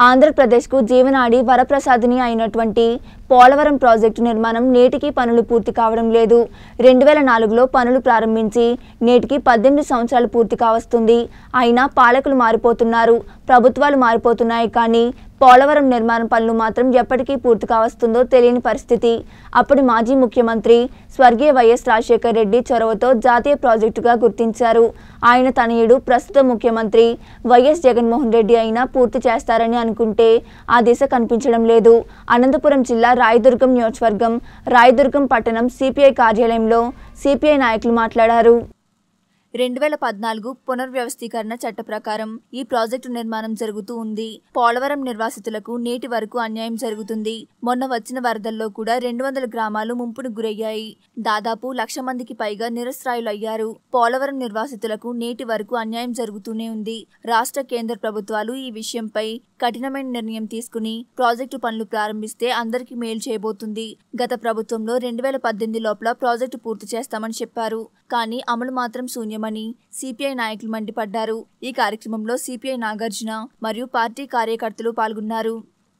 ఆంధ్రప్రదేశ్కు జీవనాడి వరప్రసాదిని అయినటువంటి పోలవరం ప్రాజెక్టు నిర్మాణం నేటికి పనులు పూర్తి కావడం లేదు రెండు వేల నాలుగులో పనులు ప్రారంభించి నేటికి పద్దెనిమిది సంవత్సరాలు పూర్తి కావస్తుంది అయినా పాలకులు మారిపోతున్నారు ప్రభుత్వాలు మారిపోతున్నాయి కానీ పోలవరం నిర్మాణ పనులు మాత్రం ఎప్పటికీ పూర్తి కావస్తుందో తెలియని పరిస్థితి అప్పటి మాజీ ముఖ్యమంత్రి స్వర్గీయ వైఎస్ రాజశేఖర్ రెడ్డి చొరవతో జాతీయ ప్రాజెక్టుగా గుర్తించారు ఆయన తనయుడు ప్రస్తుత ముఖ్యమంత్రి వైఎస్ జగన్మోహన్ రెడ్డి అయినా పూర్తి చేస్తారని అనుకుంటే ఆ దిశ కనిపించడం లేదు అనంతపురం జిల్లా రాయదుర్గం నియోజకవర్గం రాయదుర్గం పట్టణం సిపిఐ కార్యాలయంలో సిపిఐ నాయకులు మాట్లాడారు రెండు వేల పద్నాలుగు పునర్వ్యవస్థీకరణ చట్ట ప్రకారం ఈ ప్రాజెక్టు నిర్మాణం జరుగుతూ ఉంది పోలవరం నిర్వాసితులకు నేటి వరకు అన్యాయం జరుగుతుంది మొన్న వచ్చిన వరదల్లో కూడా రెండు వందల గ్రామాలు ముంపును గురయ్యాయి దాదాపు లక్ష మందికి పైగా నిరస్త్రాయులయ్యారు పోలవరం నిర్వాసితులకు నేటి వరకు అన్యాయం జరుగుతూనే ఉంది రాష్ట్ర కేంద్ర ప్రభుత్వాలు ఈ విషయంపై కఠినమైన నిర్ణయం తీసుకుని ప్రాజెక్టు పనులు ప్రారంభిస్తే అందరికీ మేలు చేయబోతుంది గత ప్రభుత్వంలో రెండు వేల పద్దెనిమిది లోపల ప్రాజెక్టు పూర్తి చేస్తామని చెప్పారు కానీ అమలు మాత్రం శూన్యమని సిపిఐ నాయకులు మండిపడ్డారు ఈ కార్యక్రమంలో సిపిఐ నాగార్జున మరియు పార్టీ కార్యకర్తలు పాల్గొన్నారు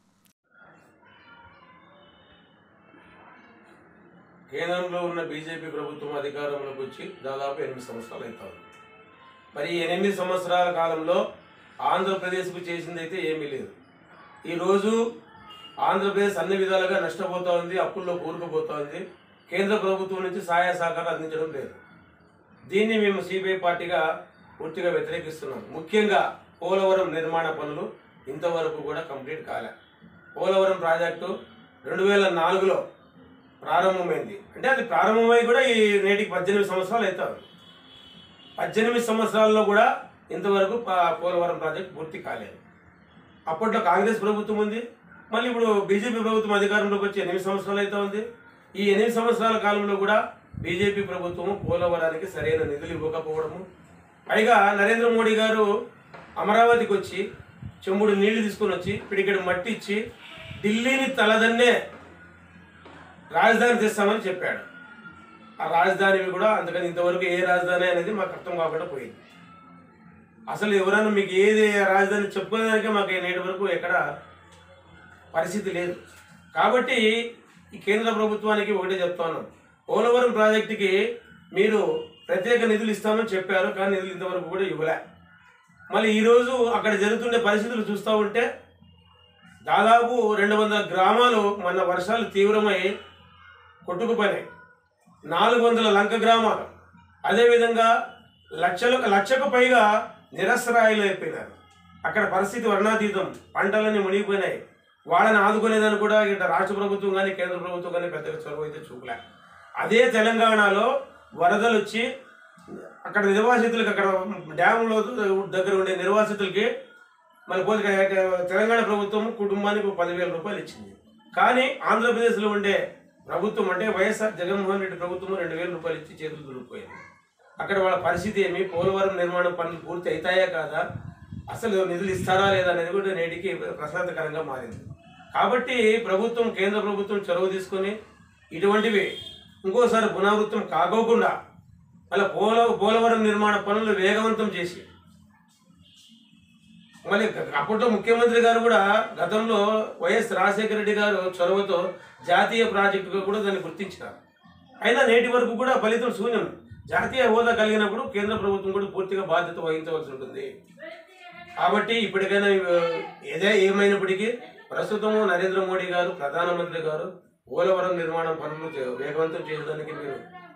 కేంద్రంలో ఉన్న బీజేపీ ప్రభుత్వం అధికారంలోకి వచ్చి దాదాపు ఎనిమిది సంవత్సరాలు అవుతుంది మరి ఈ ఎనిమిది సంవత్సరాల కాలంలో ఆంధ్రప్రదేశ్కు చేసిందైతే ఏమీ లేదు ఈరోజు ఆంధ్రప్రదేశ్ అన్ని విధాలుగా నష్టపోతా ఉంది అప్పుల్లో కూరుకుపోతా ఉంది కేంద్ర ప్రభుత్వం నుంచి సహాయ సహకారం అందించడం లేదు దీన్ని మేము సిపిఐ పార్టీగా పూర్తిగా వ్యతిరేకిస్తున్నాం ముఖ్యంగా పోలవరం నిర్మాణ పనులు ఇంతవరకు కూడా కంప్లీట్ కాలే పోలవరం ప్రాజెక్టు రెండు వేల నాలుగులో ప్రారంభమైంది అంటే అది ప్రారంభమై కూడా ఈ నేటికి పద్దెనిమిది సంవత్సరాలు అవుతారు పద్దెనిమిది సంవత్సరాల్లో కూడా ఇంతవరకు ప- పోలవరం ప్రాజెక్ట్ పూర్తి కాలేదు అప్పట్లో కాంగ్రెస్ ప్రభుత్వం ఉంది మళ్ళీ ఇప్పుడు బీజేపీ ప్రభుత్వం అధికారంలోకి వచ్చి ఎనిమిది సంవత్సరాలు అయితే ఉంది ఈ ఎనిమిది సంవత్సరాల కాలంలో కూడా బీజేపీ ప్రభుత్వం పోలవరానికి సరైన నిధులు ఇవ్వకపోవడము పైగా నరేంద్ర మోడీ గారు అమరావతికి వచ్చి చెంబుడు నీళ్లు తీసుకొని వచ్చి పిడికెడు మట్టి ఇచ్చి ఢిల్లీని తలదన్నే రాజధాని తెస్తామని చెప్పాడు ఆ రాజధాని కూడా అందుకని ఇంతవరకు ఏ రాజధాని అనేది మాకు అర్థం కాకుండా పోయింది అసలు ఎవరైనా మీకు ఏది రాజధాని చెప్పుకోవడానికే మాకు నేటి వరకు ఎక్కడ పరిస్థితి లేదు కాబట్టి ఈ కేంద్ర ప్రభుత్వానికి ఒకటే చెప్తాను పోలవరం ప్రాజెక్టుకి మీరు ప్రత్యేక నిధులు ఇస్తామని చెప్పారు కానీ నిధులు ఇంతవరకు కూడా ఇవ్వలే మళ్ళీ ఈరోజు అక్కడ జరుగుతుండే పరిస్థితులు చూస్తూ ఉంటే దాదాపు రెండు వందల గ్రామాలు మన వర్షాలు తీవ్రమై కొట్టుకుపోయినాయి నాలుగు వందల లంక గ్రామాలు అదేవిధంగా లక్షలు లక్షకు పైగా నిరసరాయిలు అయిపోయినారు అక్కడ పరిస్థితి వర్ణాతీతం పంటలన్నీ మునిగిపోయినాయి వాళ్ళని ఆదుకునేదని కూడా ఇట్లా రాష్ట్ర ప్రభుత్వం కానీ కేంద్ర ప్రభుత్వం కానీ పెద్దగా చొరవ అయితే చూపలే అదే తెలంగాణలో వరదలు వచ్చి అక్కడ నిర్వాసితులకు అక్కడ డ్యాములో దగ్గర ఉండే నిర్వాసితులకి మన పోతే తెలంగాణ ప్రభుత్వం కుటుంబానికి ఒక పదివేల రూపాయలు ఇచ్చింది కానీ ఆంధ్రప్రదేశ్లో ఉండే ప్రభుత్వం అంటే వైఎస్ఆర్ జగన్మోహన్ రెడ్డి ప్రభుత్వం రెండు వేల రూపాయలు ఇచ్చి చేతులు దొరికిపోయింది అక్కడ వాళ్ళ పరిస్థితి ఏమి పోలవరం నిర్మాణం పనులు పూర్తి అవుతాయా కాదా అసలు నిధులు ఇస్తారా లేదా అనేది కూడా నేటికి ప్రశ్నార్థకరంగా మారింది కాబట్టి ప్రభుత్వం కేంద్ర ప్రభుత్వం చొరవ తీసుకొని ఇటువంటివి ఇంకోసారి పునరావృతం కాకోకుండా మళ్ళీ పోల పోలవరం నిర్మాణ పనులు వేగవంతం చేసి మళ్ళీ అప్పట్లో ముఖ్యమంత్రి గారు కూడా గతంలో వైఎస్ రాజశేఖర రెడ్డి గారు చొరవతో జాతీయ ప్రాజెక్టుగా కూడా దాన్ని గుర్తించినారు అయినా నేటి వరకు కూడా ఫలితం శూన్యం జాతీయ హోదా కలిగినప్పుడు కేంద్ర ప్రభుత్వం కూడా పూర్తిగా బాధ్యత వహించవలసి ఉంటుంది కాబట్టి ఇప్పటికైనా ఇవి- ఏదే ఏమైనప్పటికీ ప్రస్తుతం నరేంద్ర మోడీ గారు ప్రధానమంత్రి గారు పోలవరం నిర్మాణం పనులు చే- వేగవంతం చేయడానికి మీరు